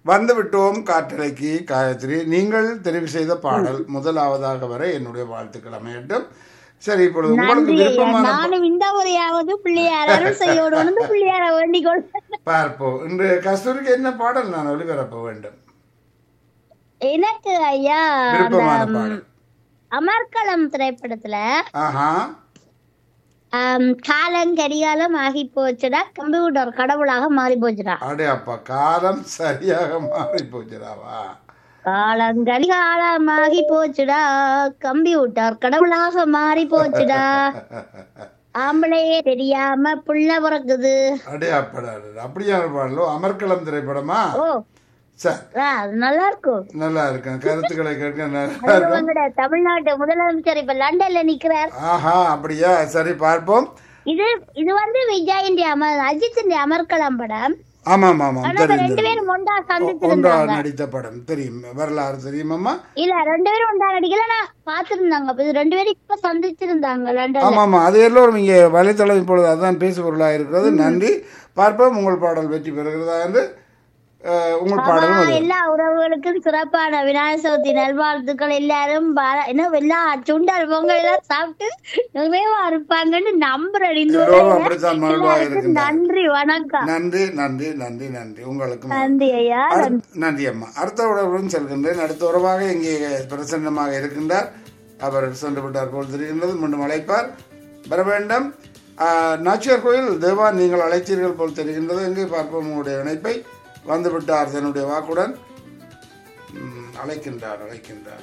வந்து விட்டோம் காற்றலைக்கு காயத்ரி நீங்கள் தெரிவு செய்த பாடல் முதலாவதாக வர என்னுடைய வாழ்த்துக்கள் அமையட்டும் சரி இப்பொழுது உங்களுக்கு நன்றி ஐயா விருப்பமான பா- நானும் இந்த முறையாவது பிள்ளையார் அருள் செய்யோடு பிள்ளையார வேண்டிக் கொள்றேன் பார்ப்போம் இன்று கஸ்தூரிக்கு என்ன பாடல் நான் ஒளிபரப்ப வேண்டும் எனக்கு ஐயா அந்த விருப்பமான பாடல் அமர்க்களம் திரைப்படத்துல ஆஹா ஆம், காலம் கடிகாலம் ஆகி போச்சுடா கம்ப்யூட்டர் கடவுளாக மாறி போச்சுடா அடே அப்பா காலம் சரியாக மாறி போச்சுடாவா காலம் கடிகாலம் ஆகி போச்சுடா கம்ப்யூட்டர் கடவுளாக மாறி போச்சுடா ஆம்பளையே தெரியாம புள்ள பிறக்குது அடே அப்படா அடே, அப்படியான பாடலோ அமர்க்களம் திரைப்படமா ஓ சரி ஆ, அது நல்லா இருக்கும் நல்லா இருக்கும் கருத்துக்களை கேட்க நல்லா அது இருக்கும் உங்களோட தமிழ்நாட்டு முதலமைச்சர் இப்ப லண்டன்ல நிக்கிறார் ஆஹா அப்படியா சரி பார்ப்போம் இது இது வந்து விஜயின் அமர் அஜித்தின் அமர்கலம் படம் ஆமாம் ஆமாம் ஆனா இப்ப தெரியும் ரெண்டு தெரியும். பேரும் ஒன்றா ஒன்றா சந்திச்சிருந்தாங்க நடித்த படம் தெரியும் வரலாறு தெரியுமாம்மா இல்ல ரெண்டு பேரும் ஒன்றா நடிக்கல நான் பாத்துருந்தாங்க அப்ப இது ரெண்டு பேரும் இப்ப சந்திச்சிருந்தாங்க லண்டன்ல ஆமாம் ஆமாம் அது எல்லோரும் இங்கே வலைத்தளம் இப்பொழுது அதுதான் பேசுபொருளாக இருக்கிறது நன்றி பார்ப்போம் உங்கள் பாடல் வெற்றி பெறுகிறதா என்று அஹ், உங்கள் பாடலும் ஆமா, அது எல்லா உறவுகளுக்கும் சிறப்பான விநாயகர் சதுர்த்தி நல்வாழ்த்துக்கள் எல்லாரும் பா- என்ன எல்லா சுண்டல் பொங்கல் எல்லாம் சாப்பிட்டு நிறைவா இருப்பாங்கன்னு நம்புறேன் இந்த எல்லோரும் ஊர்ல. அப்படித்தான் மகிழ்வாக எல்லாருக்கும் இருக்கின்றார் நன்றி வணக்கம் நன்றி நன்றி நன்றி நன்றி உங்களுக்கும் நன்றி ஐயா அடுத்த- நன்றி அம்மா அடுத்த உறவுடன் செல்கின்றேன் அடுத்த உறவாக இங்கே பிரசன்னமாக இருக்கின்றார் அவர் சென்று விட்டார் போல் தெரிகின்றது மீண்டும் அழைப்பார் வர வேண்டும் ஆஹ், நாச்சியார் கோயில் தேவா நீங்கள் அழைத்தீர்கள் போல் தெரிகின்றது எங்கே பார்ப்போம் உங்களுடைய இணைப்பை வந்து விட்டார் தன்னுடைய வாக்குடன் ம், அழைக்கின்றார் அழைக்கின்றார்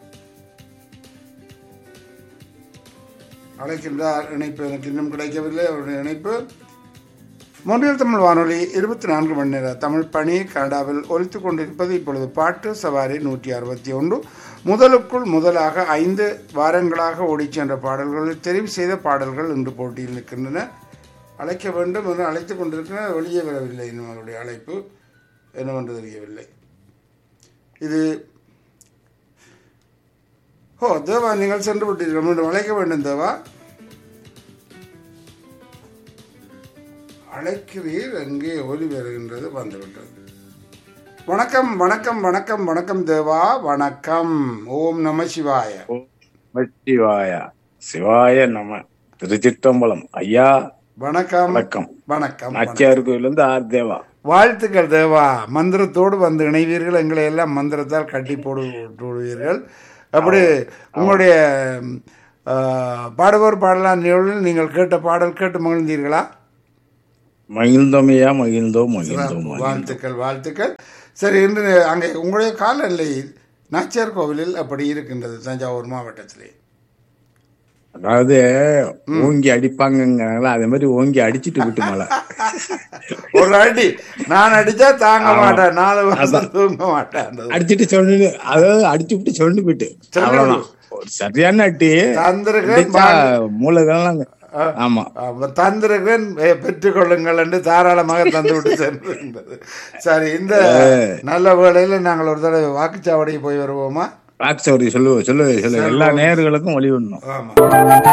அழைக்கின்றார் இணைப்பு எனக்கு இன்னும் கிடைக்கவில்லை அவருடைய இணைப்பு மொழியல் தமிழ் வானொலி இருபத்தி நான்கு மணி நேர தமிழ் பணி கனடாவில் ஒலித்துக் கொண்டிருப்பது இப்பொழுது பாட்டு சவாரி நூற்றி அறுபத்தி ஒன்று முதலுக்குள் முதலாக ஐந்து வாரங்களாக ஓடிச் சென்ற பாடல்களில் தெரிவு செய்த பாடல்கள் இன்று போட்டியில் நிற்கின்றன அழைக்க வேண்டும் என்று அழைத்துக் கொண்டிருக்கிற வெளியே வரவில்லை இன்னும் அவருடைய அழைப்பு என்னவென்று தெரியவில்லை இது ஓ தேவா நீங்கள் சென்று விட்டீர்கள் மீண்டும் அழைக்க வேண்டும் தேவா அழைக்கிறீர் அங்கே ஒலி வருகின்றது வந்துவிட்டது வணக்கம் வணக்கம் வணக்கம் வணக்கம் தேவா வணக்கம் ஓம் நம சிவாய சிவாய சிவாய நம திருச்சிற்றம்பலம் ஐயா வணக்கம் வணக்கம் வணக்கம் நாச்சியார் கோயிலிருந்து ஆர் தேவா வாழ்த்துக்கள் தேவா மந்திரத்தோடு வந்து இணைவீர்கள் எங்களை எல்லாம் மந்திரத்தால் கட்டி போடு போடுவீர்கள் அப்படி உங்களுடைய ஆ, பாடுவோர் பாடலாம் நிகழ்வில் நீங்கள் கேட்ட பாடல் கேட்டு மகிழ்ந்தீர்களா மகிழ்ந்தோமையா மகிழ்ந்தோம் மகிழ்ந்தோம் மகிழ்ந்தோம். வாழ்த்துக்கள் வாழ்த்துக்கள் சரி இன்று அங்கே உங்களுடைய காலநிலை நாச்சியார் கோவிலில் அப்படி இருக்கின்றது தஞ்சாவூர் மாவட்டத்திலே அதாவது ஓங்கி அடிப்பாங்கங்கிறாங்களா அதே மாதிரி ஓங்கி அடிச்சிட்டு விட்டு மழை ஒரு அடி நான் அடிச்சா தாங்க மாட்டேன் நாலு வருஷம் தூங்க மாட்டேன் அந்த அடிச்சிட்டு சொல்லு அதாவது அடிச்சு விட்டு சொல்லு போயிட்டு அவ்வளவுதான் ஒரு சரியான அடி தந்திரகன் அடிச்சா மூளைகள்லாம் ஆமா அவர் தந்திரகன் பெ- பெற்றுக்கொள்ளுங்கள் என்று தாராளமாக தந்து விட்டு சென்றிருந்தது சரி இந்த நல்ல வேளையில நாங்கள் ஒரு தடவை வாக்குச்சாவடிக்கு போய் வருவோமா ராக் சௌரி சொல்லு சொல்லு சொல்லு எல்லா நேயர்களுக்கும் ஒளி விடணும் ஆமா